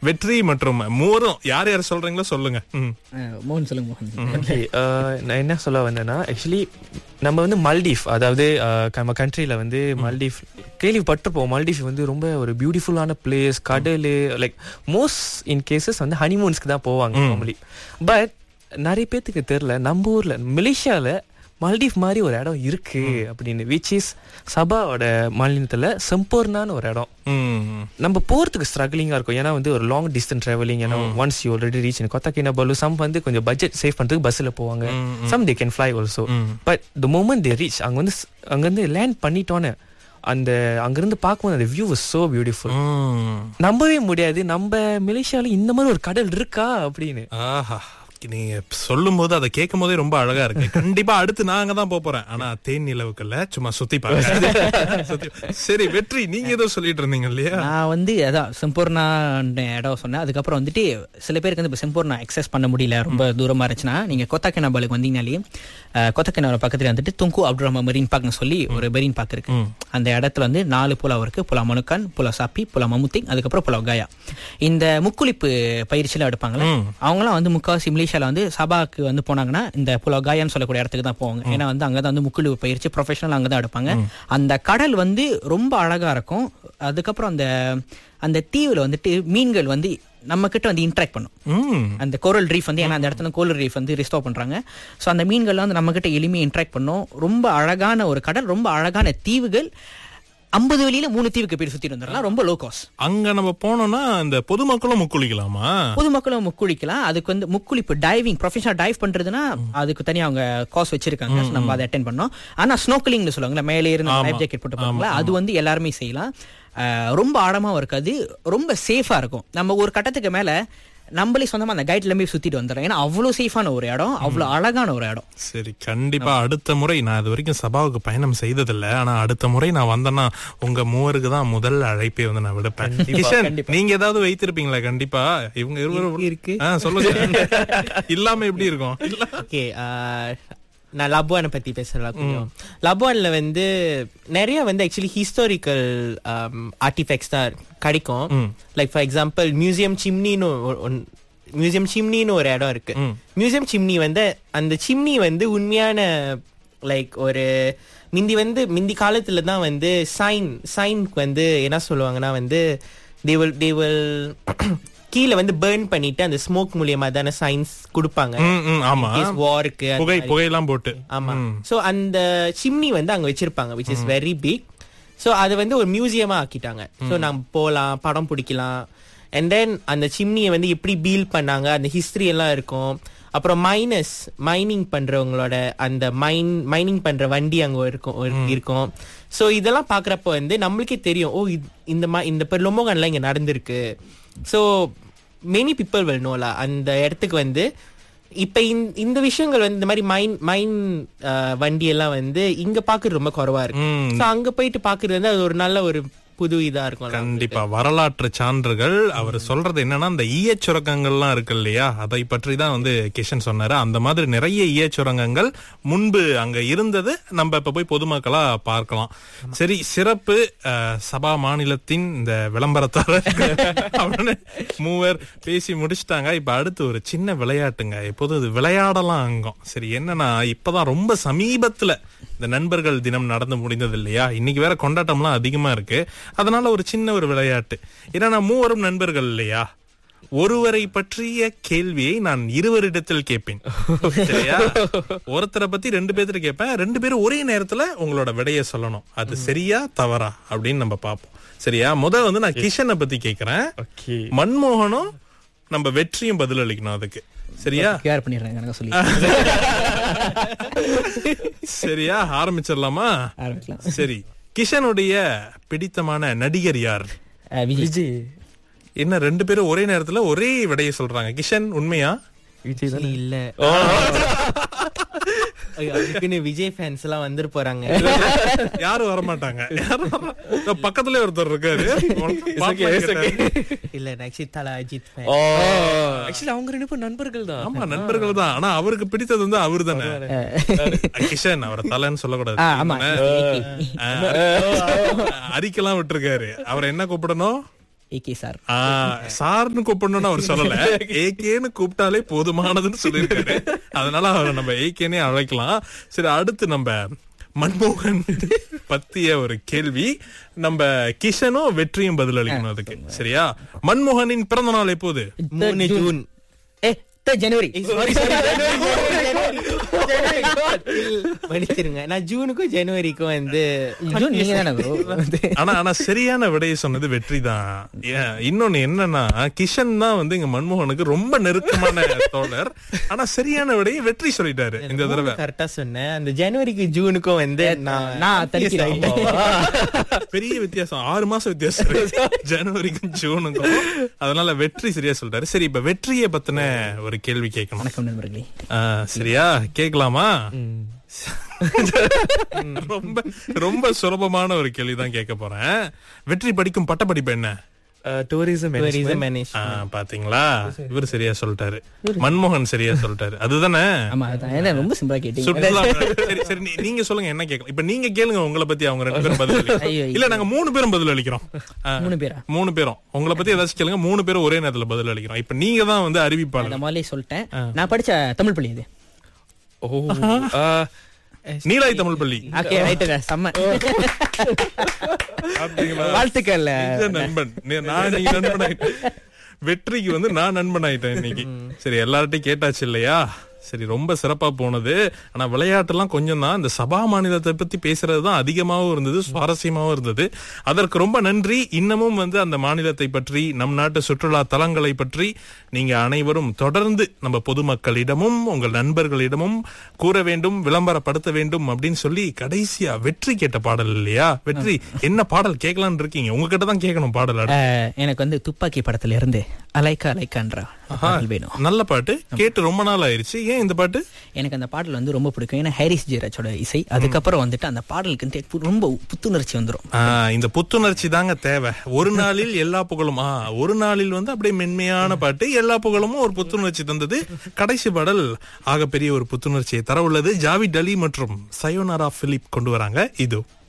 வெற்றி மற்றும் மூவரும் யார் யார் சொல்றீங்களோ சொல்லுங்க ம். அஹ், மோகன் சொல்லுங்க மோகன் ஓகே நான் என்ன சொல்ல வந்தேன்னா ஆக்சுவலி நம்ம வந்து மல்டீவ் அதாவது uh, நம்ம கண்ட்ரியில் வந்து மல்டீவ் கேள்விப்பட்டிருப்போம் மல்டீவ் வந்து ரொம்ப ஒரு பியூட்டிஃபுல்லான பிளேஸ் கடல் லைக் மோஸ்ட் இன் கேசஸ் வந்து ஹனிமூன்ஸ்க்கு தான் போவாங்க நார்மலி பட் நிறைய பேத்துக்கு தெரில நம்ம ஊர்ல மலேசியால மால்டீவ் மாதிரி ஒரு இடம் இருக்கு அப்படின்னு விச் இஸ் சபாவோட மாநிலத்துல செம்போர்னான்னு ஒரு இடம் ம். நம்ம போறதுக்கு ஸ்ட்ரகிளிங்கா இருக்கும் ஏன்னா வந்து ஒரு லாங் டிஸ்டன்ஸ் டிராவலிங் ஏன்னா once you already reach Kota Kinabalu some வந்து கொஞ்சம் பட்ஜெட் சேவ் பண்றதுக்கு பஸ்ல போவாங்க some they can fly also but the moment they reach அங்க வந்து ஸ்- அங்க வந்து லேண்ட் பண்ணிட்டோன்னு அந்த அங்கிருந்து பார்க்கும்போது அந்த வியூ சோ பியூட்டிஃபுல் ம். நம்பவே முடியாது நம்ம மலேசியால இந்த மாதிரி ஒரு கடல் இருக்கா அப்படின்னு ஆஹா நீங்க சொல்லும் போது அதை கேட்கும் போதே ரொம்ப அழகா இருக்கு கண்டிப்பா அடுத்து நாங்க தான் போப் போறேன் ஆனா தேன் நிலவுக்குள்ள சும்மா சுத்தி பாக்க சுத்தி- சரி வெற்றி நீங்க ஏதோ சொல்லிட்டு இருந்தீங்க இல்லையா நான் வந்து அதான் செம்பூர்ணா இடம் சொன்னேன் அதுக்கப்புறம் வந்துட்டு சில பேருக்கு வந்து இப்போ செம்பூர்ணா எக்ஸஸ் பண்ண முடியல ரொம்ப தூரமா இருந்துச்சுன்னா நீங்க கொத்தக்கினாபாலுக்கு வந்தீங்கனாலே கொத்தக்கிணறு பக்கத்துல வந்துட்டு துங்கு அப்துல் ரஹ்மான் மெரீன் பார்க்னு சொல்லி ஒரு மெரீன் பார்க் இருக்கு அந்த இடத்துல வந்து நாலு புலா இருக்கு புலா மனுக்கான் புலா சாப்பி புலா மமுத்திங் அதுக்கப்புறம் புலா கயா இந்த முக்குளிப்பு பயிற்சியில எடுப்பாங்களே அவங்கலாம் வந்து முக்காவாசி மலேசியால வந்து சபாக்கு வந்து போனாங்கன்னா இந்த புலா காயான்னு சொல்லக்கூடிய இடத்துக்கு தான் போவாங்க ஏன்னா வந்து அங்கதான் வந்து முக்குளிப்பு பயிற்சி ப்ரொஃபஷனல் அங்கதான் எடுப்பாங்க அந்த கடல் வந்து ரொம்ப அழகா இருக்கும் அதுக்கப்புறம் அந்த அந்த தீவுல வந்துட்டு மீன்கள் வந்து நம்ம கிட்ட வந்து இன்ட்ராக்ட் பண்ணும் ம். அந்த கோரல் ரீஃப் வந்து ஏன்னா அந்த இடத்துல கோரல் ரீஃப் வந்து ரிஸ்டோர் பண்றாங்க ஸோ அந்த மீன்கள்லாம் வந்து நம்ம கிட்ட எளிமையாக இன்ட்ராக்ட் பண்ணும் ரொம்ப அழகான ஒரு கடல் ரொம்ப அழகான தீவுகள் ஐம்பது வெளியில மூணு தீவுக்கு போய் சுத்திட்டு வந்துடலாம் ரொம்ப லோ காஸ்ட் அங்க நம்ம போனோம்னா இந்த பொதுமக்களும் முக்குளிக்கலாமா பொதுமக்களும் முக்குளிக்கலாம் அதுக்கு வந்து முக்குளிப்பு டைவிங் ப்ரொஃபஷனல் டைவ் பண்றதுன்னா அதுக்கு தனியா அவங்க காசு வச்சிருக்காங்க So நம்ம அதை அட்டென்ட் பண்ணோம் ஆனா ஸ்னோக்கலிங்னு சொல்லுவாங்கல்ல மேலே இருந்து லைஃப் ஜாக்கெட் போட்டு போவாங்களா அது வந்து எல்லாருமே செய்யலாம் அஹ், ரொம்ப ஆழமாவும் இருக்காது ரொம்ப சேஃபா இருக்கும் நம்ம ஒரு கட்டத்துக்கு மேல நம்மளே சொந்தமா அந்த கைட்ல போய் சுத்திட்டு வந்துடுறோம் ஏன்னா அவ்வளவு சேஃபான ஒரு இடம் அவ்வளவு அழகான ஒரு இடம் சரி கண்டிப்பா அடுத்த முறை நான் இது வரைக்கும் சபாவுக்கு பயணம் செய்ததில்ல ஆனா அடுத்த முறை நான் வந்தேன்னா உங்க மூவருக்கு தான் முதல் அழைப்பே வந்து நான் விடுப்பேன் கிஷன் நீங்க ஏதாவது வைத்திருப்பீங்களா கண்டிப்பா இவங்க இருவரும் இருக்கு. ஆ, சொல்லுங்க இல்லாம எப்படி இருக்கும் இல்ல ஓகே நான் லபுவானை பத்தி பேசலாம் கொஞ்சம் லபுவான்ல வந்து நிறைய வந்து ஆக்சுவலி ஹிஸ்டாரிக்கல் ஆர்டிஃபெக்ட்ஸ் தான் கிடைக்கும் லைக் ஃபார் எக்ஸாம்பிள் மியூசியம் சிம்னின்னு மியூசியம் சிம்னின்னு ஒரு இடம் இருக்கு மியூசியம் சிம்னி வந்து அந்த சிம்னி வந்து உண்மையான லைக் ஒரு மிந்தி வந்து மிந்தி காலத்துல தான் வந்து சைன் சைன்க்கு வந்து என்ன சொல்லுவாங்கன்னா வந்து they will they will கீழே வந்து பேர்ன் பண்ணிட்டு அந்த ஸ்மோக் மூலியமா தானே சயின்ஸ் கொடுப்பாங்க ம், ம், ஆமா வாருக்கு புகை புகையெல்லாம் போட்டு ஆமா சோ அந்த சிம்னி வந்து அங்க வச்சிருப்பாங்க which is very big so அது வந்து ஒரு மியூசியமா ஆக்கிட்டாங்க சோ நம்ம போலாம் படம் பிடிக்கலாம் அண்ட் தென் அந்த சிம்னியை வந்து எப்படி பீல் பண்ணாங்க அந்த ஹிஸ்டரி எல்லாம் இருக்கும் அப்புறம் மைனஸ் மைனிங் பண்றவங்களோட அந்த மைன் மைனிங் பண்ற வண்டி அங்க இருக்கும் ஒரு- இருக்கும் சோ இதெல்லாம் பாக்குறப்ப வந்து நம்மளுக்கே தெரியும் ஓ இது- இந்த மா இந்த இப்போ லொமோகன்லாம் இங்க நடந்திருக்கு சோ மெனி பீப்புள் வில் நோலா அந்த இடத்துக்கு வந்து இப்ப இந்த- இந்த விஷயங்கள் வந்து இந்த மாதிரி மைன் மைன் வண்டி எல்லாம் வந்து இங்க பாக்குறது ரொம்ப குறைவா இருக்கு ம். சோ அங்க போயிட்டு பாக்குறது வந்து அது ஒரு நல்ல ஒரு புது இதா இருக்கும் கண்டிப்பா வரலாற்று சான்றுகள் அவர் சொல்றது என்னன்னா இந்த ஈயச் சுரங்கங்கள்லாம் இருக்கு இல்லையா அதை பற்றி தான் வந்து கிஷன் சொன்னாரு அந்த மாதிரி நிறைய ஈயச் சுரங்கங்கள் முன்பு அங்க இருந்தது நம்ம இப்ப போய் பொதுமக்களா பார்க்கலாம் சரி சிறப்பு அஹ், சபா மாநிலத்தின் இந்த விளம்பரத்தாளர் அப்படின்னு மூவர் பேசி முடிச்சிட்டாங்க இப்ப அடுத்து ஒரு சின்ன விளையாட்டுங்க எப்போதும் இது விளையாடலாம் அங்கம் சரி என்னன்னா இப்பதான் ரொம்ப சமீபத்துல இந்த நண்பர்கள் தினம் நடந்து முடிந்தது இல்லையா இன்னைக்கு வேற கொண்டாட்டம்லாம் அதிகமா இருக்கு அதனால ஒரு சின்ன ஒரு விளையாட்டு ஏன்னா நான் மூவரும் நண்பர்கள் இல்லையா ஒருவரை பற்றிய கேள்வியை நான் இருவரிடத்தில் கேட்பேன் சரியா ஒருத்தரை பத்தி ரெண்டு பேர்த்துல கேட்பேன் ரெண்டு பேரும் ஒரே நேரத்துல உங்களோட விடைய சொல்லணும் அது சரியா தவறா அப்படின்னு நம்ம பார்ப்போம் சரியா முதல் வந்து நான் கிஷனை பத்தி கேக்குறேன் ஓகே மன்மோகனும் நம்ம வெற்றியும் பதில் அளிக்கணும் அதுக்கு சரியா கேர் பண்ணிடுறேன் எனக்கு சொல்லி சரியா ஆரம்பிச்சிடலாமா ஆரம்பிக்கலாம் சரி கிஷனுடைய பிடித்தமான நடிகர் யார் அஹ், விஜய் விஜய் என்ன ரெண்டு பேரும் ஒரே நேரத்துல ஒரே விடைய சொல்றாங்க கிஷன் உண்மையா விஜய் தானே இல்ல ஐயோ, அதுக்குன்னு விஜய் ஃபேன்ஸ் எல்லாம் வந்துட்டு போறாங்க யாரும் வரமாட்டாங்க யாரும் வர- இதோ பக்கத்துலயே ஒருத்தர் இருக்காரு பாப்பா கேட்டாரு. இல்ல ஆக்சுவலி தல அஜித் ஃபேன் ஆக்சுவலி அவங்க ரெண்டு பேரும் நண்பர்கள் தான் ஆமா நண்பர்கள் தான் ஆனா அவருக்கு பிடித்தது வந்து அவரு தானே கிஷன் அவரை தலைன்னு சொல்லக்கூடாது ஆ, ஆமா ஆ, அறிக்கைலாம் விட்டுருக்காரு அவரை என்ன கூப்பிடணும் ஏகே சார் ஆ, சார்னு கூப்பிடணும்னு அவர் சொல்லல ஏகேன்னு கூப்பிட்டாலே போதுமானதுன்னு சொல்லியிருக்காரு அதனால அவரை நம்ம ஏகேனே அழைக்கலாம் சரி அடுத்து நம்ம மன்மோகன் பத்திய ஒரு கேள்வி நம்ம கிஷனும் வெற்றியும் பதில் அளிக்கணும் அதுக்கு சரியா மன்மோகனின் பிறந்த நாள் எப்போது மூணு ஜூன் ஏ தேர்ட் ஜனவரி சாரி மன்னிச்சிருங்க நான் ஜூனுக்கும் ஜனவரிக்கும் வந்து ஜூன் நீங்க தானே bro? ஆனா ஆனா சரியான விடையை சொன்னது வெற்றி தான் இன்னொன்னு என்னன்னா கிஷன் தான் வந்து இங்க மன்மோகனுக்கு ரொம்ப நெருக்கமான தோழர் ஆனா சரியான விடையை வெற்றி சொல்லிட்டாரு இந்த தடவை கரெக்டா சொன்னேன் அந்த ஜனவரிக்கு ஜூனுக்கும் வந்து நான் நான் தடுக்கிறேன். பெரிய வித்தியாசம் ஆறு மாசம் வித்தியாசம் இருக்கு. ஜனவரிக்கும் ஜூனுக்கும் அதனால வெற்றி சரியா சொல்லிட்டாரு சரி இப்ப வெற்றியை பத்தின ஒரு கேள்வி கேட்கணும் வணக்கம் நண்பர்களே ஆ, சரியா கேட்கலாமா ரொம்ப ரொம்ப சுலபமான ஒரு கேள்விதான் கேட்க போறேன் வெற்றி படிக்கும் பட்டப்படிப்பு என்ன டூரிசம் tourism management. ஆ, பாத்தீங்களா இவர் சரியா சொல்லிட்டாரு மன்மோகன் சரியா சொல்லிட்டாரு அதுதானே ஆமா அதான் ஏன்னா ரொம்ப சிம்பிளா கேட்டீங்க சுற்றுலா சரி சரி நீ- நீங்க சொல்லுங்க என்ன கேட்கலாம் இப்ப நீங்க கேளுங்க உங்களை பத்தி அவங்க ரெண்டு பேரும் பதில் அளிக்கிறோம். ஐயோ, இல்ல நாங்க மூணு பேரும் பதில் அளிக்கிறோம் ஆ, மூணு பேரா மூணு பேரும் உங்களை பத்தி ஏதாச்சும் கேளுங்க மூணு பேரும் ஒரே நேரத்துல பதில் அளிக்கிறோம் இப்ப நீங்க தான் வந்து அந்த அறிவிப்பாளர் மாதிரியே சொல்லிட்டேன் நான் படிச்ச தமிழ் பள்ளி இது ஓ நீலாய் தமிழ் பள்ளி ஓகே ரைட்டுங்க செம்ம அப்படிங்களா? வாழ்த்துக்கள் இந்த நண்பன் நீ- நான் நீங்க நண்பன் ஆயிட்டேன். வெற்றிக்கு வந்து நான் நண்பன் ஆயிட்டேன் இன்னைக்கு சரி எல்லார்ட்டையும் கேட்டாச்சு இல்லையா சரி ரொம்ப சிறப்பா போனது ஆனா விளையாட்டுலாம் கொஞ்சம் தான் இந்த சபா மாநிலத்தை பத்தி பேசுறது தான் அதிகமாகவும் இருந்தது சுவாரஸ்யமாகவும் இருந்தது அதற்கு ரொம்ப நன்றி இன்னமும் வந்து அந்த மாநிலத்தை பற்றி நம் நாட்டு சுற்றுலா தலங்களை பற்றி நீங்க அனைவரும் தொடர்ந்து நம்ம பொதுமக்களிடமும் உங்கள் நண்பர்களிடமும் கூற வேண்டும் விளம்பரப்படுத்த வேண்டும் அப்படின்னு சொல்லி கடைசியா வெற்றி கேட்ட பாடல் இல்லையா வெற்றி என்ன பாடல் கேட்கலான்னு இருக்கீங்க உங்ககிட்ட தான் கேட்கணும் பாடல் அடுத்து. அஹ், எனக்கு வந்து துப்பாக்கி படத்துல இருந்து அலைக்கா அலைக்கான்ற பாடல் வேணும் நல்ல பாட்டு கேட்டு ரொம்ப நாள் ஆயிருச்சு ஏன் இந்த பாட்டு எனக்கு அந்த பாடல் வந்து ரொம்ப பிடிக்கும் ஏன்னா ஹாரிஸ் ஜெயராஜோட இசை அதுக்கப்புறம் வந்துட்டு அந்த பாடலுக்கு வந்து பு- ரொம்ப புத்துணர்ச்சி வந்துரும் ஆ, இந்த புத்துணர்ச்சி தாங்க தேவை ஒரு நாளில் எல்லா புகழும் ஆ, ஒரு நாளில் வந்து அப்படியே மென்மையான பாட்டு எல்லா புகழுமும் ஒரு புத்துணர்ச்சி தந்தது கடைசி பாடல் ஆகப்பெரிய ஒரு புத்துணர்ச்சியை தர உள்ளது ஜாவிட் அலி மற்றும் சயோனாரா பிலிப் கொண்டு வராங்க இது